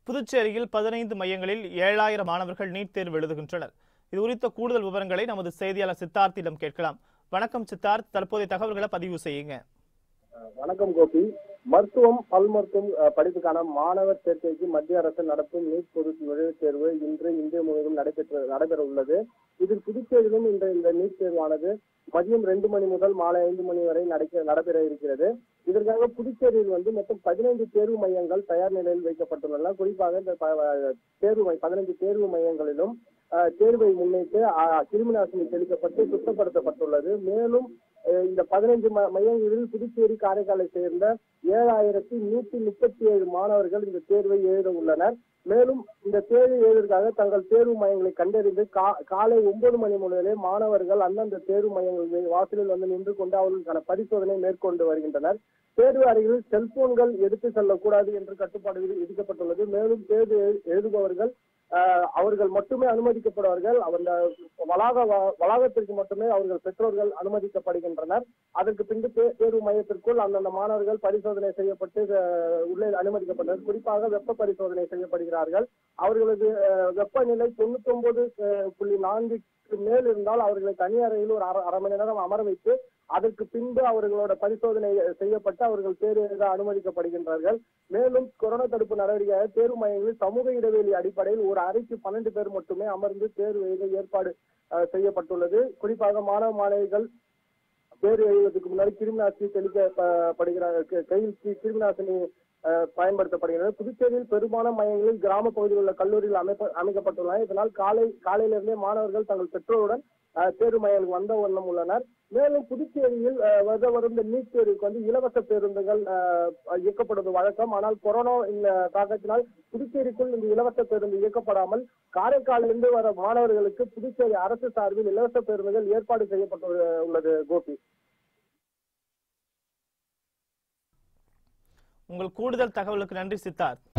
புதுச்சேரியில் பதினைந்து மையங்களில் ஏழாயிரம் மாணவர்கள் நீட் தேர்வு எழுதுகின்றனர் இது குறித்த கூடுதல் விவரங்களை நமது செய்தியாளர் சித்தார்த்திடம் கேட்கலாம் வணக்கம் சித்தார்த் தற்போதைய தகவல்களை பதிவு செய்யுங்க வணக்கம் கோபி மருத்துவம் பல் மருத்துவம் அஹ், படிப்புக்கான மாணவர் சேர்க்கைக்கு மத்திய அரசு நடத்தும் நீட் பொது நுழைவுத் தேர்வு இன்று இந்திய முழுவதும் நடைபெற்று நடைபெற உள்ளது இதில் புதுச்சேரியிலும் இந்த இந்த நீட் தேர்வானது மதியம் ரெண்டு மணி முதல் மாலை ஐந்து மணி வரை நடக்க நடைபெற இருக்கிறது இதற்காக புதுச்சேரியில் வந்து மொத்தம் பதினைந்து தேர்வு மையங்கள் தயார் நிலையில் வைக்கப்பட்டுள்ளன குறிப்பாக இந்த ப- தேர்வு மை- பதினைந்து தேர்வு மையங்களிலும் அஹ், தேர்வை முன்னிட்டு அஹ், கிருமி நாசினி தெளிக்கப்பட்டு சுத்தப்படுத்தப்பட்டுள்ளது மேலும் அஹ், இந்த பதினைந்து ம- மையங்களில் புதுச்சேரி காரைக்காலை சேர்ந்த ஏழாயிரத்தி நூத்தி முப்பத்தி ஏழு மாணவர்கள் இந்த தேர்வை எழுத உள்ளனர் மேலும் இந்த தேர்வை எழுதுவதற்காக தங்கள் தேர்வு மையங்களை கண்டறிந்து கா- காலை ஒன்பது மணி முதலே மாணவர்கள் அந்தந்த தேர்வு மையங்கள் வாசலில் வந்து நின்று கொண்டு அவர்களுக்கான பரிசோதனை மேற்கொண்டு வருகின்றனர் தேர்வு அறையில் செல்போன்கள் எடுத்து செல்லக்கூடாது என்று கட்டுப்பாடு விதி- விதிக்கப்பட்டுள்ளது மேலும் தேர்வு எழு- எழுதுபவர்கள் ஆஹ், அவர்கள் மட்டுமே அனுமதிக்கப்படுவார்கள் அந்த வளாக வ- வளாகத்திற்கு மட்டுமே அவர்கள் பெற்றோர்கள் அனுமதிக்கப்படுகின்றனர் அதற்கு பின்பு தே- தேர்வு மையத்திற்குள் அந்தந்த மாணவர்கள் பரிசோதனை செய்யப்பட்டு அஹ், உள்ளே அனுமதிக்கப்பட்டனர் குறிப்பாக வெப்ப பரிசோதனை செய்யப்படுகிறார்கள் அவர்களது அஹ், வெப்பநிலை தொண்ணூத்தி ஒன்பது புள்ளி நான்குக்கு மேல் இருந்தால் அவர்களை தனி அறையில் ஒரு அரை அரை மணி நேரம் அமர வைத்து அதற்கு பின்பு அவர்களோட பரிசோதனை செய்யப்பட்டு அவர்கள் தேர்வு எழுத அனுமதிக்கப்படுகின்றார்கள் மேலும் கொரோனா தடுப்பு நடவடிக்கையாக தேர்வு மையங்களில் சமூக இடைவெளி அடிப்படையில் ஒரு அறைக்கு பன்னெண்டு பேர் மட்டுமே அமர்ந்து தேர்வு எழுத ஏற்பாடு அஹ், செய்யப்பட்டுள்ளது குறிப்பாக மாணவ மாணவிகள் தேர்வு எழுதுவதற்கு முன்னாடி கிருமி நாசினி தெளிக்கப்படுகிறார் கையில் கி- கிருமி நாசினி அஹ், பயன்படுத்தப்படுகிறது புதுச்சேரியில் பெரும்பாலான மையங்களில் கிராம பகுதியில் உள்ள கல்லூரியில் அமைப்ப அமைக்கப்பட்டுள்ளன இதனால் காலை காலையிலிருந்தே மாணவர்கள் தங்கள் பெற்றோருடன் அஹ், தேர்வு மையங்களுக்கு வந்த வண்ணம் உள்ளனர் மேலும் புதுச்சேரியில் அஹ், வருட வருடம் இந்த நீட் தேர்வுக்கு வந்து இலவச பேருந்துகள் அஹ், இயக்கப்படுவது வழக்கம் ஆனால் கொரோனா இந்த தாக்கத்தினால் புதுச்சேரிக்குள் இந்த இலவச பேருந்து இயக்கப்படாமல் காரைக்காலிலிருந்து வர மாணவர்களுக்கு புதுச்சேரி அரசு சார்பில் இலவச பேருந்துகள் ஏற்பாடு செய்யப்பட்டு உள்ளது கோபி உங்கள் கூடுதல் தகவலுக்கு நன்றி சித்தார்த்